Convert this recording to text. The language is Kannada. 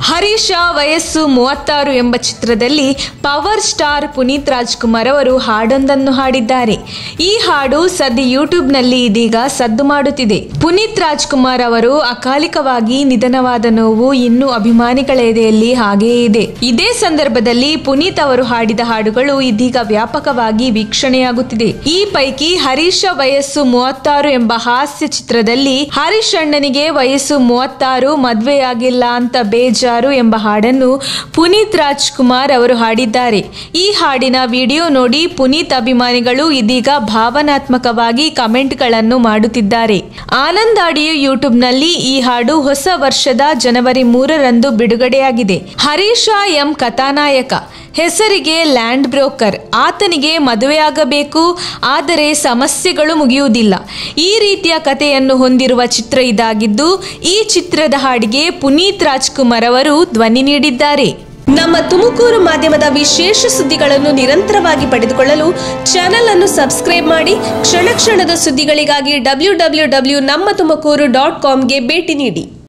ಹರೀಶ ವಯಸ್ಸು ಮೂವತ್ತಾರು ಎಂಬ ಚಿತ್ರದಲ್ಲಿ ಪವರ್ ಸ್ಟಾರ್ ಪುನೀತ್ ರಾಜ್ಕುಮಾರ್ ಅವರು ಹಾಡೊಂದನ್ನು ಹಾಡಿದ್ದಾರೆ ಈ ಹಾಡು ಸದ್ಯ ಯೂಟ್ಯೂಬ್ನಲ್ಲಿ ಇದೀಗ ಸದ್ದು ಮಾಡುತ್ತಿದೆ ಪುನೀತ್ ರಾಜ್ಕುಮಾರ್ ಅವರು ಅಕಾಲಿಕವಾಗಿ ನಿಧನವಾದ ನೋವು ಇನ್ನೂ ಅಭಿಮಾನಿಗಳ ಎದೆಯಲ್ಲಿ ಹಾಗೆಯೇ ಇದೆ ಇದೇ ಸಂದರ್ಭದಲ್ಲಿ ಪುನೀತ್ ಅವರು ಹಾಡಿದ ಹಾಡುಗಳು ಇದೀಗ ವ್ಯಾಪಕವಾಗಿ ವೀಕ್ಷಣೆಯಾಗುತ್ತಿದೆ ಈ ಪೈಕಿ ಹರೀಶ ವಯಸ್ಸು ಮೂವತ್ತಾರು ಎಂಬ ಹಾಸ್ಯ ಚಿತ್ರದಲ್ಲಿ ಹರೀಶ್ ಅಣ್ಣನಿಗೆ ವಯಸ್ಸು ಮೂವತ್ತಾರು ಮದ್ವೆಯಾಗಿಲ್ಲ ಅಂತ ಬೇಜಾರು ಎಂಬ ಹಾಡನ್ನು ಪುನೀತ್ ರಾಜ್ಕುಮಾರ್ ಅವರು ಹಾಡಿದ್ದಾರೆ ಈ ಹಾಡಿನ ವಿಡಿಯೋ ನೋಡಿ ಪುನೀತ್ ಅಭಿಮಾನಿಗಳು ಇದೀಗ ಭಾವನಾತ್ಮಕವಾಗಿ ಕಮೆಂಟ್ಗಳನ್ನು ಮಾಡುತ್ತಿದ್ದಾರೆ ಆನಂದ್ ಆಡಿಯೋ ಯೂಟ್ಯೂಬ್ನಲ್ಲಿ ಈ ಹಾಡು ಹೊಸ ವರ್ಷದ ಜನವರಿ ಮೂರರಂದು ಬಿಡುಗಡೆಯಾಗಿದೆ ಹರೀಶ ಎಂ ಕಥಾನಾಯಕ ಹೆಸರಿಗೆ ಲ್ಯಾಂಡ್ ಬ್ರೋಕರ್ ಆತನಿಗೆ ಮದುವೆಯಾಗಬೇಕು ಆದರೆ ಸಮಸ್ಯೆಗಳು ಮುಗಿಯುವುದಿಲ್ಲ ಈ ರೀತಿಯ ಕಥೆಯನ್ನು ಹೊಂದಿರುವ ಚಿತ್ರ ಇದಾಗಿದ್ದು ಈ ಚಿತ್ರದ ಹಾಡಿಗೆ ಪುನೀತ್ ರಾಜ್ಕುಮಾರ್ ಅವರು ಧ್ವನಿ ನೀಡಿದ್ದಾರೆ ನಮ್ಮ ತುಮಕೂರು ಮಾಧ್ಯಮದ ವಿಶೇಷ ಸುದ್ದಿಗಳನ್ನು ನಿರಂತರವಾಗಿ ಪಡೆದುಕೊಳ್ಳಲು ಚಾನೆಲ್ ಅನ್ನು ಸಬ್ಸ್ಕ್ರೈಬ್ ಮಾಡಿ ಕ್ಷಣ ಕ್ಷಣದ ಸುದ್ದಿಗಳಿಗಾಗಿ ಡಬ್ಲ್ಯೂ ಡಬ್ಲ್ಯೂ ಡಬ್ಲ್ಯೂ ನಮ್ಮ ತುಮಕೂರು ಡಾಟ್ ಕಾಮ್ಗೆ ಭೇಟಿ ನೀಡಿ